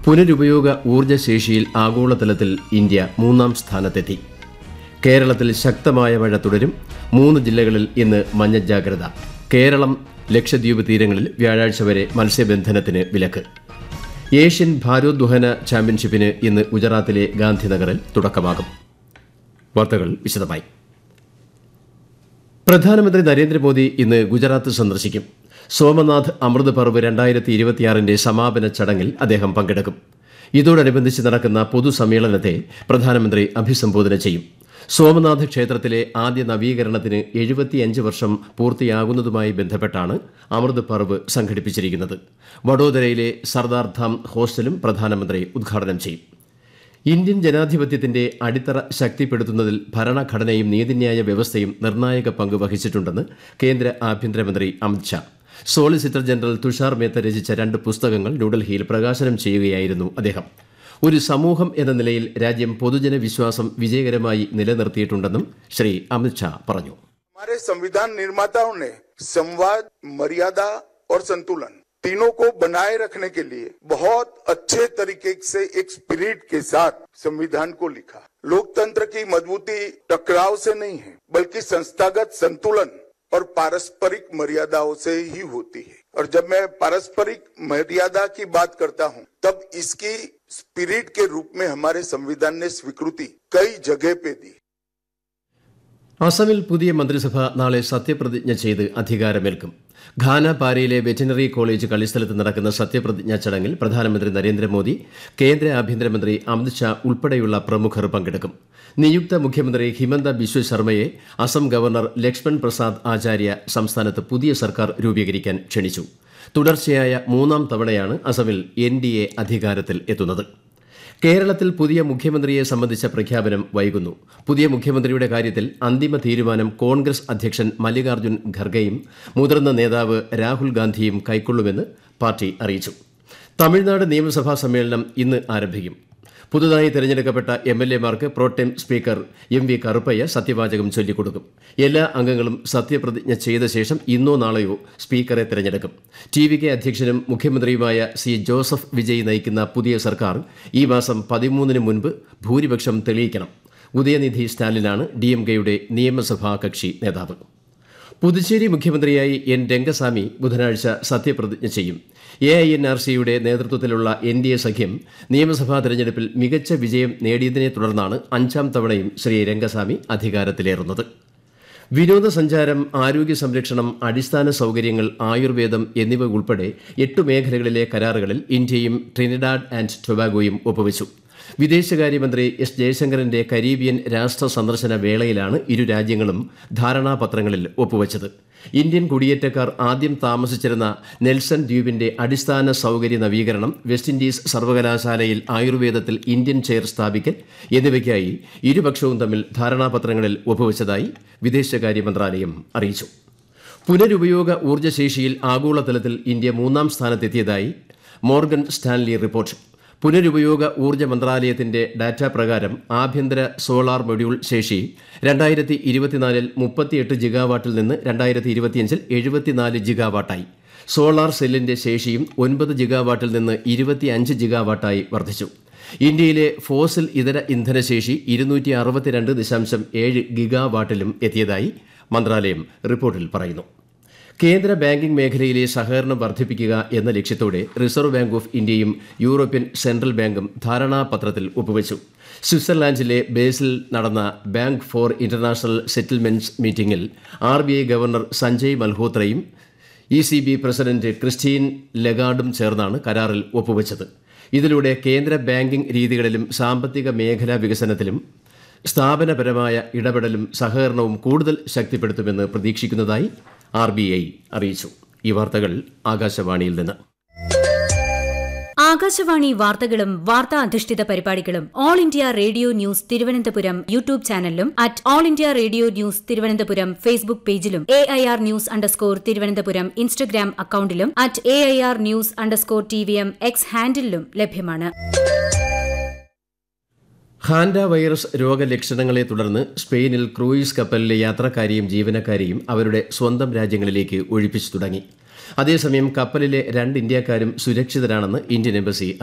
പുനരുപയോഗ ഊർജ്ജശേഷിയിൽ ആഗോളതലത്തിൽ ഇന്ത്യ മൂന്നാം സ്ഥാനത്തെത്തി കേരളത്തിൽ ശക്തമായ മഴ തുടരും മൂന്ന് ജില്ലകളിൽ ഇന്ന് മഞ്ഞ ജാഗ്രത കേരളം ലക്ഷദ്വീപ് തീരങ്ങളിൽ വ്യാഴാഴ്ച വരെ മത്സ്യബന്ധനത്തിന് വിലക്ക് ഏഷ്യൻ ഭാരോദ്വഹന ചാമ്പ്യൻഷിപ്പിന് ഇന്ന് ഗുജറാത്തിലെ ഗാന്ധിനഗറിൽ തുടക്കമാകും വാർത്തകൾ വിശദമായി പ്രധാനമന്ത്രി നരേന്ദ്രമോദി ഇന്ന് ഗുജറാത്ത് സന്ദർശിക്കും സോമനാഥ് അമൃത് പർവ് രണ്ടായിരത്തി ഇരുപത്തിയാറിന്റെ സമാപന ചടങ്ങിൽ അദ്ദേഹം പങ്കെടുക്കും ഇതോടനുബന്ധിച്ച് നടക്കുന്ന പൊതുസമ്മേളനത്തെ പ്രധാനമന്ത്രി അഭിസംബോധന ചെയ്യും സോമനാഥ് ക്ഷേത്രത്തിലെ ആദ്യ നവീകരണത്തിന് എഴുപത്തിയഞ്ച് വർഷം പൂർത്തിയാകുന്നതുമായി ബന്ധപ്പെട്ടാണ് അമൃത് പർവ് സംഘടിപ്പിച്ചിരിക്കുന്നത് വഡോദരയിലെ സർദാർ ധാം ഹോസ്റ്റലും പ്രധാനമന്ത്രി ഉദ്ഘാടനം ചെയ്യും ഇന്ത്യൻ ജനാധിപത്യത്തിന്റെ അടിത്തറ ശക്തിപ്പെടുത്തുന്നതിൽ ഭരണഘടനയും നീതിന്യായ വ്യവസ്ഥയും നിർണായക പങ്ക് വഹിച്ചിട്ടുണ്ടെന്ന് കേന്ദ്ര ആഭ്യന്തരമന്ത്രി അമിത് ഷാ സോളിസിറ്റർ ജനറൽ തുഷാർ മേത്ത രചിച്ച രണ്ട് പുസ്തകങ്ങൾ ന്യൂഡൽഹിയിൽ പ്രകാശനം ചെയ്യുകയായിരുന്നു അദ്ദേഹം ഒരു സമൂഹം എന്ന നിലയിൽ രാജ്യം പൊതുജന വിശ്വാസം വിജയകരമായി നിലനിർത്തിയിട്ടുണ്ടെന്നും ശ്രീ അമിത് ഷാ പറഞ്ഞു हमारे संविधान निर्माताओं ने संवाद मर्यादा और संतुलन तीनों को बनाए रखने के लिए बहुत अच्छे तरीके से एक स्पिरिट के साथ संविधान को लिखा लोकतंत्र की मजबूती टकराव से नहीं है बल्कि संस्थागत संतुलन और पारस्परिक मर्यादाओं से ही होती है और जब मैं पारस्परिक मर्यादा की बात करता हूं तब इसकी स्पिरिट के रूप में हमारे संविधान ने स्वीकृति कई जगह पे दी അസമിൽ പുതിയ മന്ത്രിസഭ നാളെ സത്യപ്രതിജ്ഞ ചെയ്ത് അധികാരമേൽക്കും ഘാനപാരയിലെ വെറ്റിനറി കോളേജ് കളിസ്ഥലത്ത് നടക്കുന്ന സത്യപ്രതിജ്ഞാ ചടങ്ങിൽ പ്രധാനമന്ത്രി നരേന്ദ്രമോദി കേന്ദ്ര ആഭ്യന്തരമന്ത്രി അമിത് ഷാ ഉൾപ്പെടെയുള്ള പ്രമുഖർ പങ്കെടുക്കും നിയുക്ത മുഖ്യമന്ത്രി ഹിമന്ത ബിശ്വ ശർമ്മയെ അസം ഗവർണർ ലക്ഷ്മൺ പ്രസാദ് ആചാര്യ സംസ്ഥാനത്ത് പുതിയ സർക്കാർ രൂപീകരിക്കാൻ ക്ഷണിച്ചു തുടർച്ചയായ മൂന്നാം തവണയാണ് അസമിൽ എൻ ഡി എ അധികാരത്തിൽ എത്തുന്നത് കേരളത്തിൽ പുതിയ മുഖ്യമന്ത്രിയെ സംബന്ധിച്ച പ്രഖ്യാപനം വൈകുന്നു പുതിയ മുഖ്യമന്ത്രിയുടെ കാര്യത്തിൽ അന്തിമ തീരുമാനം കോൺഗ്രസ് അധ്യക്ഷൻ മല്ലികാർജ്ജുൻ ഖർഗെയും മുതിർന്ന നേതാവ് രാഹുൽ ഗാന്ധിയും കൈക്കൊള്ളുമെന്ന് പാർട്ടി അറിയിച്ചു തമിഴ്നാട് നിയമസഭാ സമ്മേളനം ഇന്ന് ആരംഭിക്കും പുതുതായി തെരഞ്ഞെടുക്കപ്പെട്ട എം എൽ എമാർക്ക് pro tem speaker M V Karuppayya സത്യവാചകം ചൊല്ലിക്കൊടുക്കും എല്ലാ അംഗങ്ങളും സത്യപ്രതിജ്ഞ ചെയ്ത ശേഷം ഇന്നോ നാളെയോ സ്പീക്കറെ തെരഞ്ഞെടുക്കും ടി വി കെ അധ്യക്ഷനും മുഖ്യമന്ത്രിയുമായ സി ജോസഫ് വിജയ് നയിക്കുന്ന പുതിയ സർക്കാർ ഈ മാസം പതിമൂന്നിന് മുൻപ് ഭൂരിപക്ഷം തെളിയിക്കണം ഉദയനിധി സ്റ്റാലിനാണ് ഡി എം കെയുടെ നിയമസഭാ കക്ഷി നേതാവ് പുതുച്ചേരി മുഖ്യമന്ത്രിയായി എൻ രംഗസ്വാമി ബുധനാഴ്ച സത്യപ്രതിജ്ഞ ചെയ്യും എ ഐ എൻ ആർ സിയുടെ നേതൃത്വത്തിലുള്ള എൻ ഡി എ സഖ്യം നിയമസഭാ തെരഞ്ഞെടുപ്പിൽ മികച്ച വിജയം നേടിയതിനെ തുടർന്നാണ് അഞ്ചാം തവണയും ശ്രീ രംഗസ്വാമി അധികാരത്തിലേറുന്നത് വിനോദസഞ്ചാരം ആരോഗ്യ സംരക്ഷണം അടിസ്ഥാന സൗകര്യങ്ങൾ ആയുർവേദം എന്നിവ ഉൾപ്പെടെ എട്ട് മേഖലകളിലെ കരാറുകളിൽ ഇന്ത്യയും ട്രിനിഡാഡ് ആൻഡ് ടൊബാഗോയും ഒപ്പുവച്ചു വിദേശകാര്യമന്ത്രി എസ് ജയശങ്കറിന്റെ കരീബിയൻ രാഷ്ട്ര സന്ദർശന വേളയിലാണ് ഇരു രാജ്യങ്ങളും ധാരണാപത്രങ്ങളിൽ ഒപ്പുവച്ചത് ഇന്ത്യൻ കുടിയേറ്റക്കാർ ആദ്യം താമസിച്ചിരുന്ന നെൽസൺ ദ്വീപിന്റെ അടിസ്ഥാന സൗകര്യ നവീകരണം വെസ്റ്റ് ഇൻഡീസ് സർവകലാശാലയിൽ ആയുർവേദത്തിൽ ഇന്ത്യൻ ചെയർ സ്ഥാപിക്കൽ എന്നിവയ്ക്കായി ഇരുപക്ഷവും തമ്മിൽ ധാരണാപത്രങ്ങളിൽ ഒപ്പുവച്ചതായി വിദേശകാര്യ മന്ത്രാലയം അറിയിച്ചു പുനരുപയോഗ ഊർജ്ജശേഷിയിൽ ആഗോളതലത്തിൽ ഇന്ത്യ മൂന്നാം സ്ഥാനത്തെത്തിയതായി മോർഗൻ സ്റ്റാൻലി റിപ്പോർട്ട് പുനരുപയോഗ ഊർജ്ജ മന്ത്രാലയത്തിന്റെ ഡാറ്റ പ്രകാരം ആഭ്യന്തര സോളാർ മൊഡ്യൂൾ ശേഷി രണ്ടായിരത്തി ഇരുപത്തിനാലിൽ മുപ്പത്തിയെട്ട് ജിഗാവാട്ടിൽ നിന്ന് രണ്ടായിരത്തി ഇരുപത്തിയഞ്ചിൽ എഴുപത്തിനാല് ജിഗാവാട്ടായി സോളാർ സെല്ലിന്റെ ശേഷിയും ഒൻപത് ജിഗാവാട്ടിൽ നിന്ന് ഇരുപത്തിയഞ്ച് ജിഗാവാട്ടായി വർദ്ധിച്ചു ഇന്ത്യയിലെ ഫോസിൽ ഇതര ഇന്ധനശേഷി ഇരുന്നൂറ്റി അറുപത്തിരണ്ട് ദശാംശം ഏഴ് ഗിഗാവാട്ടിലും എത്തിയതായി മന്ത്രാലയം റിപ്പോർട്ടിൽ പറയുന്നു കേന്ദ്ര ബാങ്കിംഗ് മേഖലയിലെ സഹകരണം വർദ്ധിപ്പിക്കുക എന്ന ലക്ഷ്യത്തോടെ റിസർവ് ബാങ്ക് ഓഫ് ഇന്ത്യയും യൂറോപ്യൻ സെൻട്രൽ ബാങ്കും ധാരണാപത്രത്തിൽ ഒപ്പുവച്ചു സ്വിറ്റ്സർലാൻഡിലെ ബേസിൽ നടന്ന ബാങ്ക് ഫോർ ഇന്റർനാഷണൽ സെറ്റിൽമെന്റ്സ് മീറ്റിംഗിൽ R B I governor Sanjay മൽഹോത്രയും E C B president Christine ലെഗാർഡും ചേർന്നാണ് കരാറിൽ ഒപ്പുവച്ചത് ഇതിലൂടെ കേന്ദ്ര ബാങ്കിംഗ് രീതികളിലും സാമ്പത്തിക മേഖലാ വികസനത്തിലും സ്ഥാപനപരമായ ഇടപെടലും സഹകരണവും കൂടുതൽ ശക്തിപ്പെടുത്തുമെന്ന് പ്രതീക്ഷിക്കുന്നതായി ആർ ബി ഐ അറിയിച്ചു ഈ വാർത്തകൾ ആകാശവാണിയിൽ നിന്ന് ആകാശവാണി വാർത്തകളും വാർത്താ അധിഷ്ഠിത പരിപാടികളും all India radio news Thiruvananthapuram YouTube ചാനലിലും at all India radio news Thiruvananthapuram Facebook പേജിലും A I R news underscore Thiruvananthapuram Instagram അക്കൌണ്ടിലും at A I R news underscore T V M X ഹാൻഡിലും ലഭ്യമാണ് ഹാൻഡ വൈറസ് രോഗലക്ഷണങ്ങളെ തുടർന്ന് സ്പെയിനിൽ ക്രൂയിസ് കപ്പലിലെ യാത്രക്കാരെയും ജീവനക്കാരെയും അവരുടെ സ്വന്തം രാജ്യങ്ങളിലേക്ക് ഒഴിപ്പിച്ചു തുടങ്ങി അതേസമയം കപ്പലിലെ രണ്ട് ഇന്ത്യക്കാരും സുരക്ഷിതരാണെന്ന് ഇന്ത്യൻ എംബസി